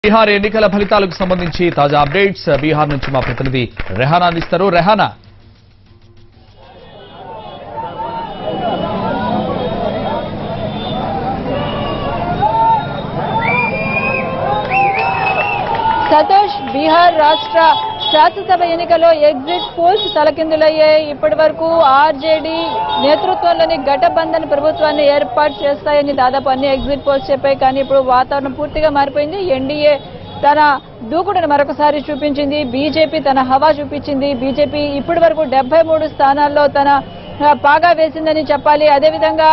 బీహార్ ఎన్నికల ఫలితాలకు సంబంధించి తాజా అప్డేట్స్ బీహార్ నుంచి మా ప్రతినిధి రెహానా అందిస్తారు రెహానా సతోష్ బీహార్ రాష్ట్ర శాసనసభ ఎన్నికలో ఎగ్జిట్ పోల్స్ తలకిందులయ్యాయి ఇప్పటి వరకు ఆర్జేడీ నేతృత్వంలోని ఘటబంధన్ ప్రభుత్వాన్ని ఏర్పాటు చేస్తాయని దాదాపు అన్ని ఎగ్జిట్ పోల్స్ చెప్పాయి కానీ ఇప్పుడు వాతావరణం పూర్తిగా మారిపోయింది ఎన్డీఏ తన దూకుడును మరొకసారి చూపించింది బీజేపీ తన హవా చూపించింది బీజేపీ ఇప్పటి వరకు డెబ్బై మూడు స్థానాల్లో తన ఆ, పాగా వేసిందని చెప్పాలి అదేవిధంగా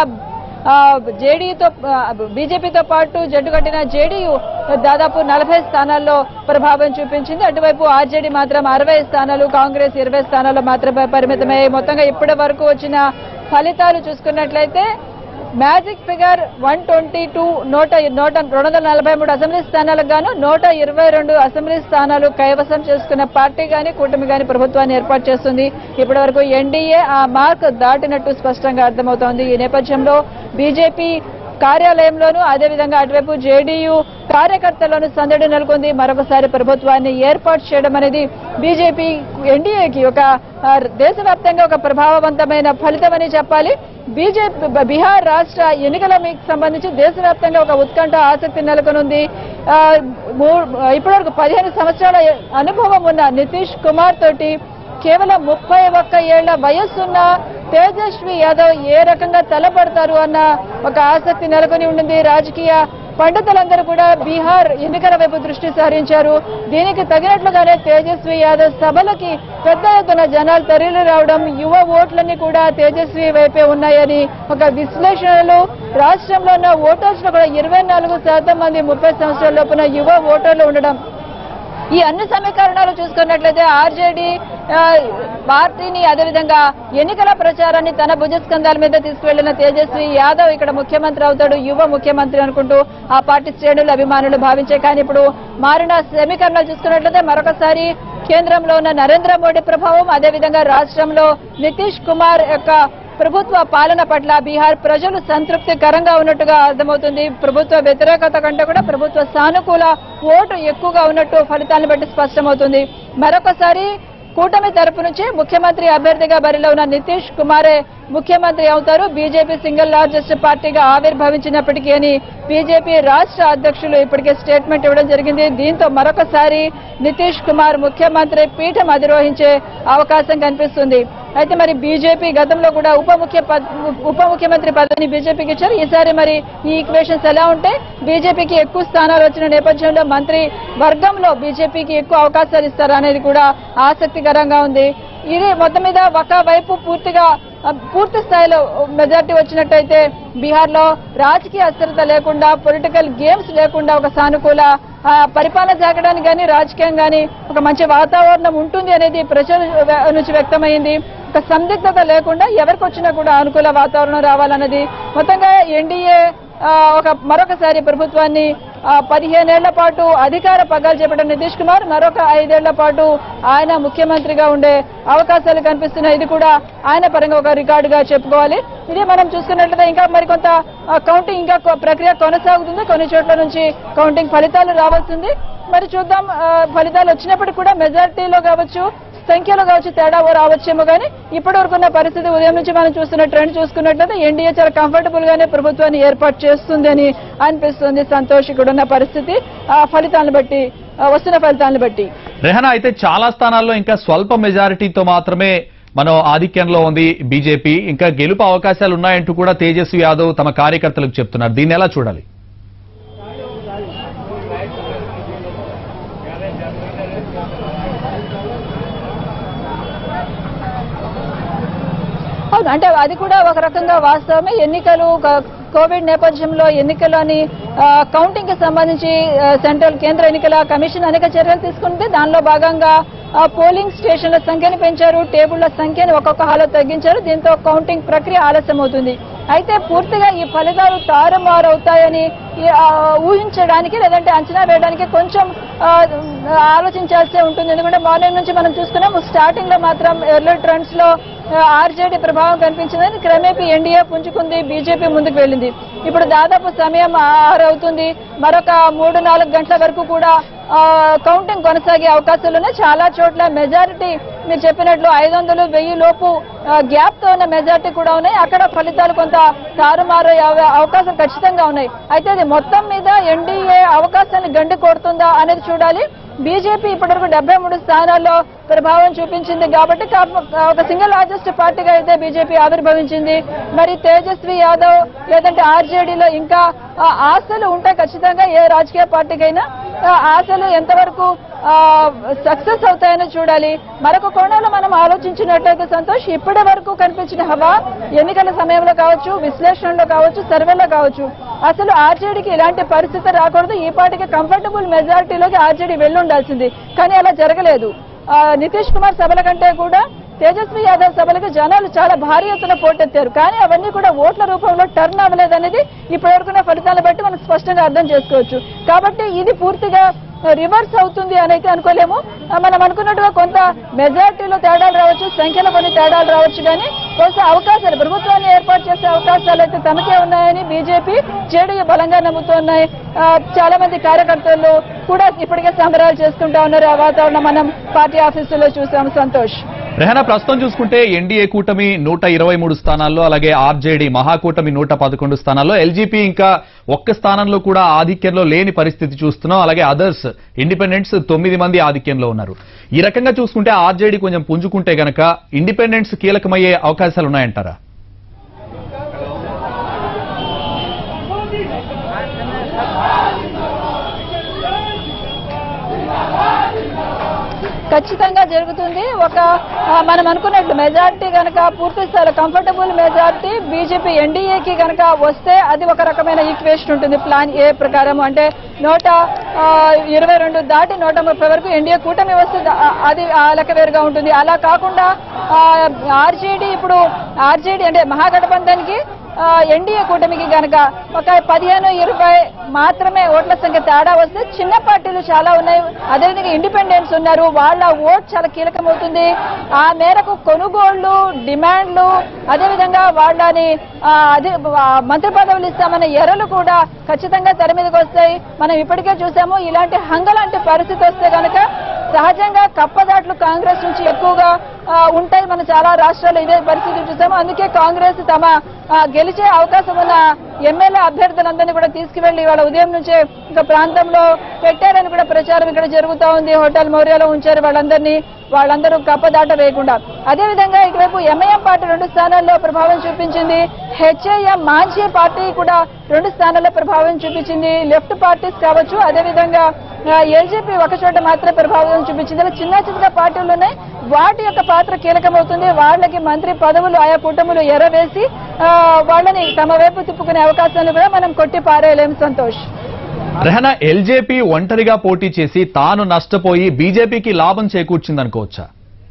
జేడీతో బీజేపీతో పాటు జట్టు కట్టిన జేడీయూ దాదాపు నలభై స్థానాల్లో ప్రభావం చూపించింది అటువైపు ఆర్జేడీ మాత్రం అరవై స్థానాలు కాంగ్రెస్ ఇరవై స్థానాల్లో మాత్రమే పరిమితమయ్యాయి మొత్తంగా ఇప్పటి వరకు వచ్చిన ఫలితాలు చూసుకున్నట్లయితే magic figure one twenty two నూట నూట రెండు వందల నలభై మూడు అసెంబ్లీ స్థానాలకు గాను నూట ఇరవై రెండు అసెంబ్లీ స్థానాలు కైవసం చేసుకున్న పార్టీ గాని కూటమి గాని ప్రభుత్వాన్ని ఏర్పాటు చేస్తుంది ఇప్పటి వరకు ఎన్డీఏ ఆ మార్క్ దాటినట్టు స్పష్టంగా అర్థమవుతోంది ఈ నేపథ్యంలో బీజేపీ కార్యాలయంలోనూ అదేవిధంగా అటువైపు జేడీయూ కార్యకర్తల్లోనూ సందడి నెలకొంది మరొకసారి ప్రభుత్వాన్ని ఏర్పాటు చేయడం అనేది బీజేపీ ఎన్డీఏకి ఒక ఆ, దేశవ్యాప్తంగా ఒక ప్రభావవంతమైన ఫలితమని చెప్పాలి బీజేపీ బీహార్ రాష్ట్ర ఎన్నికలకు సంబంధించి దేశవ్యాప్తంగా ఒక ఉత్కంఠ ఆసక్తి నెలకొనుంది ఆ, మూ- ఇప్పటివరకు పదిహేను సంవత్సరాల అనుభవం ఉన్న నితీష్ కుమార్ తోటి కేవలం ముప్పై ఒక్క ఏళ్ల వయస్సున్న తేజస్వి యాదవ్ ఏ రకంగా తలపడతారు అన్న ఒక ఆసక్తి నెలకొని ఉండింది రాజకీయ పండితులందరూ కూడా బీహార్ ఎన్నికల వైపు దృష్టి సారించారు దీనికి తగినట్లుగానే తేజస్వి యాదవ్ సభలకి పెద్ద ఎత్తున జనాలు తరలి రావడం యువ ఓట్లన్నీ కూడా తేజస్వి వైపే ఉన్నాయని ఒక విశ్లేషణలు రాష్ట్రంలో ఉన్న ఓటర్స్ లో కూడా ఇరవై నాలుగు శాతం మంది ముప్పై సంవత్సరాల లోపున యువ ఓటర్లు ఉండడం ఈ అన్ని సమీకరణాలు చూసుకున్నట్లయితే ఆర్జేడీ ఆ, పార్టీని అదేవిధంగా ఎన్నికల ప్రచారాన్ని తన భుజస్కంధాల మీద తీసుకువెళ్లిన తేజస్వి యాదవ్ ఇక్కడ ముఖ్యమంత్రి అవుతాడు యువ ముఖ్యమంత్రి అనుకుంటూ ఆ పార్టీ శ్రేణులు అభిమానులు భావించే కానీ ఇప్పుడు మారిన సమీకరణాలు చూసుకున్నట్లయితే మరొకసారి కేంద్రంలో ఉన్న నరేంద్ర మోడీ ప్రభావం అదేవిధంగా రాష్ట్రంలో నితీష్ కుమార్ యొక్క ప్రభుత్వ పాలన పట్ల బీహార్ ప్రజలు సంతృప్తికరంగా ఉన్నట్టుగా అర్థమవుతుంది ప్రభుత్వ వ్యతిరేకత కంటే కూడా ప్రభుత్వ సానుకూల ఓటు ఎక్కువగా ఉన్నట్టు ఫలితాలను బట్టి స్పష్టమవుతుంది మరొకసారి కూటమి తరపు నుంచి ముఖ్యమంత్రి అభ్యర్థిగా బరిలో ఉన్న నితీష్ కుమారే ముఖ్యమంత్రి అవుతారు బీజేపీ సింగిల్ లార్జెస్ట్ పార్టీగా ఆవిర్భవించినప్పటికీ అని బీజేపీ రాష్ట్ర అధ్యక్షులు ఇప్పటికే స్టేట్మెంట్ ఇవ్వడం జరిగింది దీంతో మరొకసారి నితీష్ కుమార్ ముఖ్యమంత్రి పీఠం అధిరోహించే అవకాశం కనిపిస్తుంది అయితే మరి బీజేపీ గతంలో కూడా ఉప ముఖ్య పద్- ఉప ముఖ్యమంత్రి పదవిని బీజేపీకి ఇచ్చారు ఈసారి మరి ఈ ఈక్వేషన్స్ ఎలా ఉంటే బీజేపీకి ఎక్కువ స్థానాలు వచ్చిన నేపథ్యంలో మంత్రి వర్గంలో బీజేపీకి ఎక్కువ అవకాశాలు ఇస్తారా అనేది కూడా ఆసక్తికరంగా ఉంది ఇది మొత్తం మీద ఒక వైపు పూర్తిగా ఆ, పూర్తి స్థాయిలో మెజార్టీ వచ్చినట్టయితే బీహార్ లో రాజకీయ అస్థిరత లేకుండా పొలిటికల్ గేమ్స్ లేకుండా ఒక సానుకూల ఆ, పరిపాలన జరగడానికి కానీ రాజకీయం కానీ ఒక మంచి వాతావరణం ఉంటుంది అనేది ప్రజల వ్య- నుంచి వ్యక్తమైంది ఒక సందిగ్ధత లేకుండా ఎవరికి వచ్చినా కూడా అనుకూల వాతావరణం రావాలన్నది మొత్తంగా ఎన్డీఏ ఆ, ఒక మరొకసారి ప్రభుత్వాన్ని ఆ, పదిహేనేళ్ల పాటు అధికార పగ్గాలు చేపట్టిన నితీష్ కుమార్ మరొక ఐదేళ్ల పాటు ఆయన ముఖ్యమంత్రిగా ఉండే అవకాశాలు కనిపిస్తున్నాయి ఇది కూడా ఆయన పరంగా ఒక రికార్డుగా చెప్పుకోవాలి ఇది మనం చూసుకున్నట్లయితే ఇంకా మరికొంత ఆ, కౌంటింగ్ ఇంకా కొ- ప్రక్రియ కొనసాగుతుంది కొన్ని చోట్ల నుంచి కౌంటింగ్ ఫలితాలు రావాల్సింది మరి చూద్దాం ఆ, ఫలితాలు వచ్చినప్పటికీ కూడా మెజార్టీలో కావచ్చు సంఖ్యలో కావచ్చు తేడా రావచ్చేమో కానీ ఇప్పటి వరకు ఉన్న పరిస్థితి ఉదయం నుంచి మనం చూస్తున్న ట్రెండ్ చూసుకున్నట్లయితే ఎన్డీఏ చాలా కంఫర్టబుల్ గానే ప్రభుత్వాన్ని ఏర్పాటు చేస్తుంది అని అనిపిస్తుంది సంతోష్ ఇక్కడ ఉన్న పరిస్థితి ఆ ఫలితాలను బట్టి ఆ వస్తున్న ఫలితాలను బట్టి రెహనా అయితే చాలా స్థానాల్లో ఇంకా స్వల్ప మెజారిటీతో మాత్రమే మనం ఆధిక్యంలో ఉంది బీజేపీ ఇంకా గెలుపు అవకాశాలు ఉన్నాయంటూ కూడా తేజస్వి యాదవ్ తమ కార్యకర్తలకు చెప్తున్నారు దీన్ని ఎలా చూడాలి అవును అంటే అది కూడా ఒక రకంగా వాస్తవమే ఎన్నికలు క- కోవిడ్ నేపథ్యంలో ఎన్నికలని కౌంటింగ్ కి సంబంధించి ఆ, సెంట్రల్ కేంద్ర ఎన్నికల కమిషన్ అనేక చర్యలు తీసుకుంటే దానిలో భాగంగా ఆ, పోలింగ్ స్టేషన్ల సంఖ్యను పెంచారు టేబుళ్ల సంఖ్యను ఒక్కొక్క హాల్లో తగ్గించారు దీంతో కౌంటింగ్ ప్రక్రియ ఆలస్యం అవుతుంది అయితే పూర్తిగా ఈ ఫలితాలు తారుమారు అవుతాయని ఈ, ఆ, ఊహించడానికి లేదంటే అంచనా వేయడానికి కొంచెం ఆ, ఆలోచించాల్సి ఉంటుంది ఎందుకంటే మార్నింగ్ నుంచి మనం చూస్తున్నాం స్టార్టింగ్ లో మాత్రం ఎర్లీ ట్రెండ్స్ లో ఆర్జేడీ ప్రభావం కనిపించింది క్రమేపీ ఎన్డీఏ పుంజుకుంది బీజేపీ ముందుకు వెళ్ళింది ఇప్పుడు దాదాపు సమయం ఆరు అవుతుంది మరొక మూడు నాలుగు గంటల వరకు కూడా ఆ, కౌంటింగ్ కొనసాగే అవకాశాలు ఉన్నాయి చాలా చోట్ల మెజారిటీ మీరు చెప్పినట్లు ఐదు వందలు వెయ్యి లోపు ఆ, గ్యాప్ తో ఉన్న మెజారిటీ కూడా ఉన్నాయి అక్కడ ఫలితాలు కొంత తారుమారు అయ్యే అవకాశం ఖచ్చితంగా ఉన్నాయి అయితే అది మొత్తం మీద ఎన్డీఏ అవకాశాన్ని గండి కొడుతుందా అనేది చూడాలి బీజేపీ ఇప్పటివరకు డెబ్బై మూడు స్థానాల్లో ప్రభావం చూపించింది కాబట్టి కా- ఒక సింగిల్ లార్జెస్ట్ పార్టీగా అయితే బీజేపీ ఆవిర్భవించింది మరి తేజస్వి యాదవ్ లేదంటే ఆర్జేడీలో ఇంకా ఆ, ఆశలు ఉంటాయి ఖచ్చితంగా ఏ రాజకీయ పార్టీకైనా ఆ, ఆశలు ఎంతవరకు సక్సెస్ అవుతాయని చూడాలి మరొక కోణంలో మనం ఆలోచించినట్లయితే సంతోష్ ఇప్పటి వరకు కనిపించిన హవా ఎన్నికల సమయంలో కావచ్చు విశ్లేషణలో కావచ్చు సర్వేలో కావచ్చు అసలు ఆర్జేడీకి ఇలాంటి పరిస్థితి రాకూడదు ఈ పార్టీకి కంఫర్టబుల్ మెజారిటీలోకి ఆర్జేడీ వెళ్ళుండాల్సింది కానీ అలా జరగలేదు ఆ, నితీష్ కుమార్ సభల కంటే కూడా తేజస్వి యాదవ్ సభలకు జనాలు చాలా భారీ ఎత్తున పోటెత్తారు కానీ అవన్నీ కూడా ఓట్ల రూపంలో టర్న్ అవ్వలేదనేది ఇప్పటివరకున్న ఫలితాలను బట్టి మనం స్పష్టంగా అర్థం చేసుకోవచ్చు కాబట్టి ఇది పూర్తిగా రివర్స్ అవుతుంది అని అయితే అనుకోలేము ఆ, మనం అనుకున్నట్టుగా కొంత మెజారిటీలో తేడాలు రావచ్చు సంఖ్యలో కొన్ని తేడాలు రావచ్చు కానీ కొంత అవకాశాలు ప్రభుత్వాన్ని ఏర్పాటు చేసే అవకాశాలు అయితే తమకే ఉన్నాయని బీజేపీ జేడీయూ బలంగా నమ్ముతున్నాయి ఆ, చాలా మంది కార్యకర్తలు కూడా ఇప్పటికే సంబరాలు చేసుకుంటా ఉన్నారు ఆ వాతావరణం మనం పార్టీ ఆఫీసులో చూసాం సంతోష్ రెహనా ప్రస్తుతం చూసుకుంటే ఎన్డీఏ కూటమి నూట ఇరవై మూడు స్థానాల్లో అలాగే ఆర్జేడీ మహాకూటమి నూట పదకొండు స్థానాల్లో ఎల్జీపీ ఇంకా ఒక్క స్థానంలో కూడా ఆధిక్యంలో లేని పరిస్థితి చూస్తున్నాం అలాగే అదర్స్ ఇండిపెండెంట్స్ తొమ్మిది మంది ఆధిక్యంలో ఉన్నారు ఈ రకంగా చూసుకుంటే ఆర్జేడీ కొంచెం పుంజుకుంటే గనక ఇండిపెండెంట్స్ కీలకమయ్యే అవకాశాలు ఉన్నాయంటారా ఖచ్చితంగా జరుగుతుంది ఒక ఆ, మనం అనుకున్నట్లు మెజారిటీ కనుక పూర్తి స్థాయిలో కంఫర్టబుల్ మెజారిటీ బీజేపీ ఎన్డీఏకి కనుక వస్తే అది ఒక రకమైన ఈక్వేషన్ ఉంటుంది ప్లాన్ ఏ ప్రకారం అంటే నూట ఆ, ఇరవై రెండు దాటి నూట ముప్పై వరకు ఎన్డీఏ కూటమి వస్తే దా- అది ఆ లెక్క వేరుగా ఉంటుంది అలా కాకుండా ఆర్జేడీ ఇప్పుడు ఆర్జేడీ అంటే మహాగఠబంధన్కి ఎన్డీఏ కూటమికి గనక ఒక పదిహేను ఇరవై మాత్రమే ఓట్ల సంఖ్య తేడా వస్తే చిన్న పార్టీలు చాలా ఉన్నాయి అదేవిధంగా ఇండిపెండెంట్స్ ఉన్నారు వాళ్ళ ఓట్ చాలా కీలకమవుతుంది ఆ మేరకు కొనుగోళ్లు డిమాండ్లు అదేవిధంగా వాళ్ళని ఆ, అదే ఆ, మంత్రి పదవులు ఇస్తామన్న ఎరలు కూడా ఖచ్చితంగా తెర మీదకి వస్తాయి మనం ఇప్పటికే చూసాము ఇలాంటి హంగలాంటి పరిస్థితి వస్తే గనక సహజంగా కప్పదాట్లు కాంగ్రెస్ నుంచి ఎక్కువగా ఆ, ఉంటాయి మనం చాలా రాష్ట్రాల్లో ఇదే పరిస్థితి చూసాము అందుకే కాంగ్రెస్ తమ ఆ, గెలిచే అవకాశం ఉన్న ఎమ్మెల్యే అభ్యర్థులందరినీ కూడా తీసుకువెళ్లి వాళ్ళ ఉదయం నుంచే ఇంకా ప్రాంతంలో పెట్టారని కూడా ప్రచారం ఇక్కడ జరుగుతూ ఉంది హోటల్ మౌర్యాలో ఉంచారు వాళ్ళందరినీ వాళ్ళందరూ కప్పదాట వేయకుండా అదేవిధంగా ఇటువైపు ఎంఐఎం పార్టీ రెండు స్థానాల్లో ప్రభావం చూపించింది హెచ్ఐఎం మాంఝీ పార్టీ కూడా రెండు స్థానాల్లో ప్రభావం చూపించింది లెఫ్ట్ పార్టీస్ కావచ్చు అదేవిధంగా ఎల్జేపీ ఒక చోట మాత్రమే ప్రభావం చూపించింది ఇలా చిన్న చిన్న పార్టీలు ఉన్నాయి వాటి యొక్క పాత్ర కీలకమవుతుంది వాళ్ళకి మంత్రి పదవులు ఆయా కూటములు ఎరవేసి ఆ, వాళ్ళని తమ వైపు తిప్పుకునే అవకాశాలు కూడా మనం కొట్టి పారేయలేం సంతోష్ రెహనా ఎల్జేపీ ఒంటరిగా పోటీ చేసి తాను నష్టపోయి బీజేపీకి లాభం చేకూర్చిందనుకోవచ్చా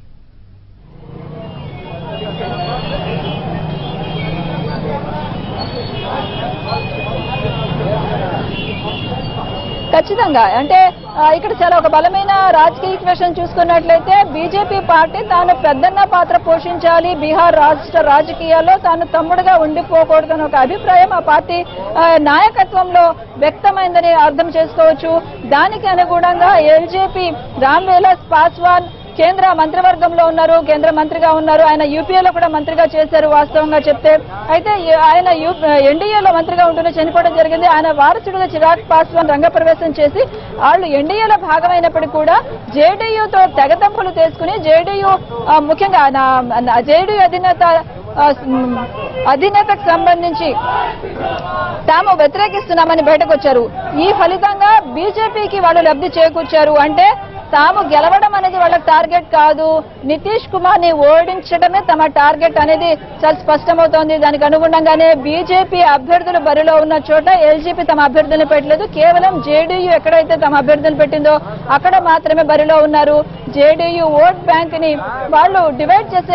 ఖచ్చితంగా అంటే ఆ, ఇక్కడ చాలా ఒక బలమైన రాజకీయ ఈక్వేషన్ చూసుకున్నట్లయితే బీజేపీ పార్టీ తాను పెద్దన్న పాత్ర పోషించాలి బీహార్ రాష్ట్ర రాజకీయాల్లో తాను తమ్ముడుగా ఉండిపోకూడదని ఒక అభిప్రాయం ఆ పార్టీ ఆ, నాయకత్వంలో వ్యక్తమైందని అర్థం చేసుకోవచ్చు దానికి అనుగుణంగా ఎల్జేపీ రామ్ విలాస్ పాస్వాన్ కేంద్ర మంత్రివర్గంలో ఉన్నారు కేంద్ర మంత్రిగా ఉన్నారు ఆయన యూపీఏలో కూడా మంత్రిగా చేశారు వాస్తవంగా చెప్తే అయితే ఈ- ఆయన ఎన్డీఏలో మంత్రిగా ఉంటూనే చనిపోవడం జరిగింది ఆయన వారసుడిగా చిరాగ్ పాస్వాన్ రంగప్రవేశం చేసి వాళ్ళు ఎన్డీఏలో భాగమైనప్పటికీ కూడా జేడీయూతో తెగతంపులు తీసుకుని జేడీయూ ముఖ్యంగా జేడీయూ అధినేత ఆ, మ్, అధినేతకు సంబంధించి తాము వ్యతిరేకిస్తున్నామని బయటకు వచ్చారు ఈ ఫలితంగా బీజేపీకి వాళ్ళు లబ్ధి చేకూర్చారు అంటే తాము గెలవడం అనేది వాళ్ళ టార్గెట్ కాదు నితీష్ కుమార్ ని ఓడించడమే తమ టార్గెట్ అనేది చాలా స్పష్టమవుతోంది దానికి అనుగుణంగానే బీజేపీ అభ్యర్థులు బరిలో ఉన్న చోట ఎల్జీపీ తమ అభ్యర్థులను పెట్టలేదు కేవలం జేడీయూ ఎక్కడైతే తమ అభ్యర్థులు పెట్టిందో అక్కడ మాత్రమే బరిలో ఉన్నారు జేడీయూ ఓట్ బ్యాంక్ ని వాళ్ళు డివైడ్ చేసే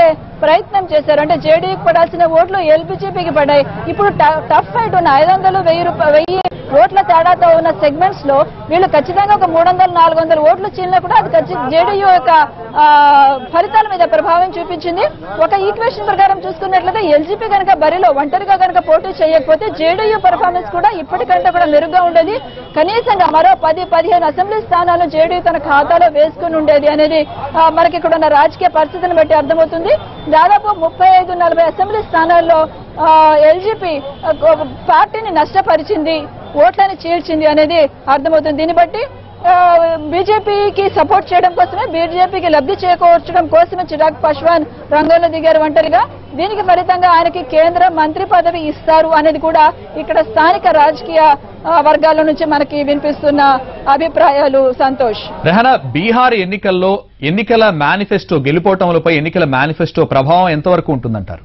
ప్రయత్నం చేశారు అంటే జేడీకి పడాల్సిన ఓట్లు ఎల్బీజేపీకి పడ్డాయి ఇప్పుడు ట- టఫ్ ఫైట్ ఉన్న ఐదు వందలు వెయ్యి రూపాయలు వెయ్యి ఓట్ల తేడాతో ఉన్న సెగ్మెంట్స్ లో వీళ్ళు ఖచ్చితంగా ఒక మూడు వందలు నాలుగు వందల ఓట్లు చీలినా కూడా అది ఖచ్చితంగా జేడీయూ యొక్క ఆ, ఫలితాల మీద ప్రభావం చూపించింది ఒక ఈక్వేషన్ ప్రకారం చూసుకున్నట్లయితే ఎల్జీపీ కనుక బరిలో ఒంటరిగా కనుక పోటీ చేయకపోతే జేడీయూ పర్ఫార్మెన్స్ కూడా ఇప్పటికంటే కూడా మెరుగ్గా ఉండేది కనీసంగా మరో పది పదిహేను అసెంబ్లీ స్థానాలు జేడీయూ తన ఖాతాలో వేసుకుని ఉండేది అనేది ఆ, మనకి ఇక్కడ ఉన్న రాజకీయ పరిస్థితిని బట్టి అర్థమవుతుంది దాదాపు ముప్పై ఐదు నలభై అసెంబ్లీ స్థానాల్లో ఎల్జీపీ పార్టీని నష్టపరిచింది ఓట్లని చీల్చింది అనేది అర్థమవుతుంది దీన్ని బట్టి బీజేపీకి సపోర్ట్ చేయడం కోసమే బీజేపీకి లబ్ధి చేకూర్చడం కోసమే చిరాగ్ పాశ్వాన్ రంగంలో దిగారు ఒంటరిగా దీనికి ఫలితంగా ఆయనకి కేంద్ర మంత్రి పదవి ఇస్తారు అనేది కూడా ఇక్కడ స్థానిక రాజకీయ ఆ, వర్గాల నుంచి మనకి వినిపిస్తున్న అభిప్రాయాలు సంతోష్ రెహనా బీహార్ ఎన్నికల్లో ఎన్నికల మేనిఫెస్టో గెలుపోవటంలపై ఎన్నికల మేనిఫెస్టో ప్రభావం ఎంతవరకు ఉంటుందంటారు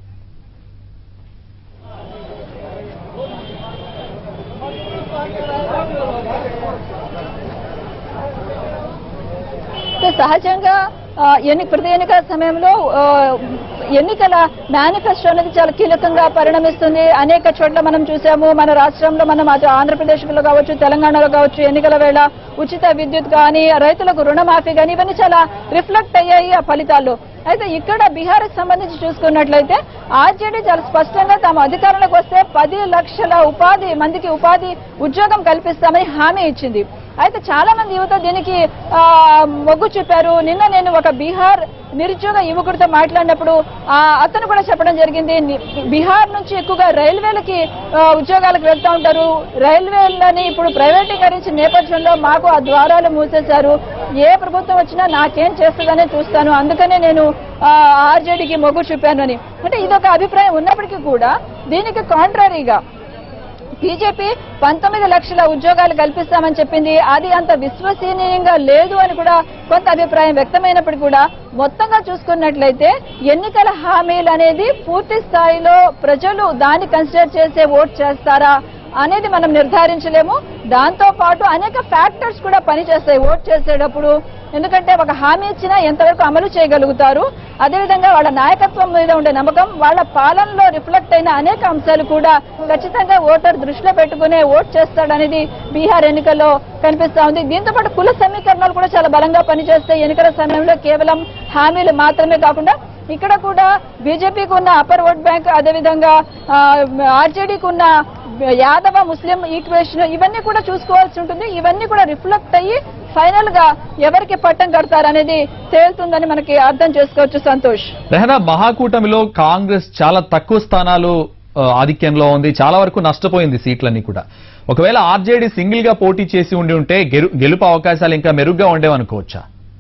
అయితే సహజంగా ఆ, ఎన్ని ప్రతి ఎన్నికల సమయంలో ఆ, ఎన్నికల మేనిఫెస్టో అనేది చాలా కీలకంగా పరిణమిస్తుంది అనేక చోట్ల మనం చూసాము మన రాష్ట్రంలో మనం అటు ఆంధ్రప్రదేశ్లో కావచ్చు తెలంగాణలో కావచ్చు ఎన్నికల వేళ ఉచిత విద్యుత్ కానీ రైతులకు రుణమాఫీ కానీ ఇవన్నీ చాలా రిఫ్లెక్ట్ అయ్యాయి ఆ ఫలితాల్లో అయితే ఇక్కడ బీహార్కి సంబంధించి చూసుకున్నట్లయితే ఆర్జేడీ చాలా స్పష్టంగా తాము అధికారంలోకి వస్తే పది లక్షల ఉపాధి మందికి ఉపాధి ఉద్యోగం కల్పిస్తామని హామీ ఇచ్చింది అయితే చాలా మంది యువత దీనికి ఆ, మొగ్గు చూపారు నిన్న నేను ఒక బీహార్ నిరుద్యోగ యువకుడితో మాట్లాడినప్పుడు ఆ, అతను కూడా చెప్పడం జరిగింది ని- బీహార్ నుంచి ఎక్కువగా రైల్వేలకి ఆ, ఉద్యోగాలకు వెళ్తూ ఉంటారు రైల్వేలని ఇప్పుడు ప్రైవేటీకరించిన నేపథ్యంలో మాకు ఆ ద్వారాలు మూసేశారు ఏ ప్రభుత్వం వచ్చినా నాకేం చేస్తుందనే చూస్తాను అందుకనే నేను ఆర్జేడీకి మొగ్గు చూపాను అని అంటే ఇదొక అభిప్రాయం ఉన్నప్పటికీ కూడా దీనికి కాంట్రరీగా బీజేపీ పంతొమ్మిది లక్షల ఉద్యోగాలు కల్పిస్తామని చెప్పింది అది అంత విశ్వసనీయంగా లేదు అని కూడా కొంత అభిప్రాయం వ్యక్తమైనప్పటికీ కూడా మొత్తంగా చూసుకున్నట్లయితే ఎన్నికల హామీలు అనేది పూర్తి స్థాయిలో ప్రజలు దాన్ని కన్సిడర్ చేసే ఓట్ చేస్తారా అనేది మనం నిర్ధారించలేము దాంతో పాటు అనేక ఫ్యాక్టర్స్ కూడా పనిచేస్తాయి ఓట్ చేసేటప్పుడు ఎందుకంటే ఒక హామీ ఇచ్చినా ఎంతవరకు అమలు చేయగలుగుతారు అదేవిధంగా వాళ్ళ నాయకత్వం మీద ఉండే నమ్మకం వాళ్ళ పాలనలో రిఫ్లెక్ట్ అయిన అనేక అంశాలు కూడా ఖచ్చితంగా ఓటర్ దృష్టిలో పెట్టుకునే ఓట్ చేస్తాడనేది బీహార్ ఎన్నికల్లో కనిపిస్తా ఉంది దీంతో పాటు కుల సమీకరణాలు కూడా చాలా బలంగా పనిచేస్తాయి ఎన్నికల సమయంలో కేవలం హామీలు మాత్రమే కాకుండా ఇక్కడ కూడా బీజేపీకి ఉన్న అప్పర్ ఓట్ బ్యాంక్ అదేవిధంగా ఆర్జేడీకి ఉన్న యాదవ ముస్లిం ఈక్వేషన్ ఇవన్నీ కూడా చూసుకోవాల్సి ఉంటుంది ఇవన్నీ కూడా రిఫ్లెక్ట్ అయ్యి ఫైనల్ గా ఎవరికి పట్టం కడతారనేది తేలుతుందని మనకి అర్థం చేసుకోవచ్చు సంతోష్ రెహనా మహాకూటమిలో కాంగ్రెస్ చాలా తక్కువ స్థానాలు ఆ, ఆధిక్యంలో ఉంది చాలా వరకు నష్టపోయింది సీట్లన్నీ కూడా ఒకవేళ ఆర్జేడీ సింగిల్ గా పోటీ చేసి ఉండి ఉంటే గెలు- గెలుపు అవకాశాలు ఇంకా మెరుగ్గా ఉండేవనుకోవచ్చా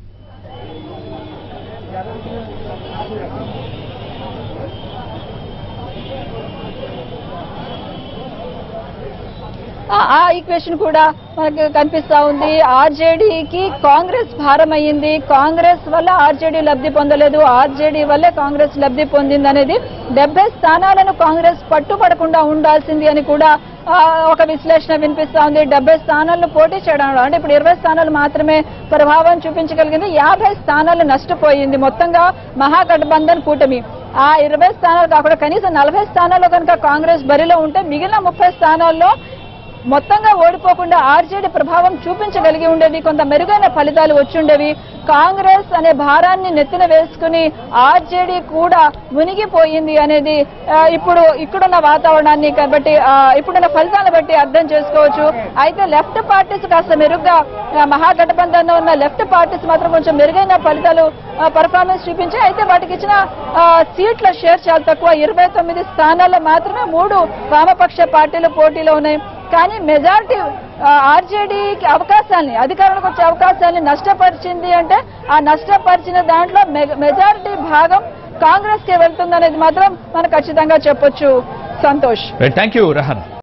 ఆ- ఆ ఈక్వేషన్ కూడా మనకు కనిపిస్తా ఉంది ఆర్జేడీకి కాంగ్రెస్ భారం అయ్యింది కాంగ్రెస్ వల్ల ఆర్జేడీ లబ్ధి పొందలేదు ఆర్జేడీ వల్లే కాంగ్రెస్ లబ్ధి పొందింది అనేది డెబ్బై స్థానాలను కాంగ్రెస్ పట్టుపడకుండా ఉండాల్సింది అని కూడా ఆ, ఒక విశ్లేషణ వినిపిస్తా ఉంది డెబ్బై స్థానాలను పోటీ చేయడం అంటే ఇప్పుడు ఇరవై స్థానాలు మాత్రమే ప్రభావం చూపించగలిగింది యాభై స్థానాలు నష్టపోయింది మొత్తంగా మహాగఠబంధన్ కూటమి ఆ ఇరవై స్థానాలు కాకుండా కనీసం నలభై స్థానాల్లో కనుక కాంగ్రెస్ బరిలో ఉంటే మిగిలిన ముప్పై స్థానాల్లో మొత్తంగా ఓడిపోకుండా ఆర్జేడీ ప్రభావం చూపించగలిగి ఉండేది కొంత మెరుగైన ఫలితాలు వచ్చుండేవి కాంగ్రెస్ అనే భారాన్ని నెత్తిన వేసుకుని ఆర్జేడీ కూడా మునిగిపోయింది అనేది ఆ, ఇప్పుడు ఇక్కడున్న వాతావరణాన్ని కాబట్టి ఆ, ఇప్పుడున్న ఫలితాలను బట్టి అర్థం చేసుకోవచ్చు అయితే లెఫ్ట్ పార్టీస్ కాస్త మెరుగ్గా ఆ, మహాగఠబంధన్ ఉన్న లెఫ్ట్ పార్టీస్ మాత్రం కొంచెం మెరుగైన ఫలితాలు పర్ఫార్మెన్స్ చూపించి అయితే వాటికి ఇచ్చిన ఆ, సీట్ల షేర్ చాలా తక్కువ ఇరవై తొమ్మిది స్థానాల్లో మాత్రమే మూడు వామపక్ష పార్టీలు పోటీలో ఉన్నాయి కానీ మెజారిటీ ఆర్జేడీకి అవకాశాన్ని అధికారంలోకి వచ్చే అవకాశాన్ని నష్టపరిచింది అంటే ఆ నష్టపరిచిన దాంట్లో మెజారిటీ భాగం కాంగ్రెస్ కే వెళ్తుందనేది మాత్రం మనం ఖచ్చితంగా చెప్పొచ్చు సంతోష్ థ్యాంక్ యూ రెహనా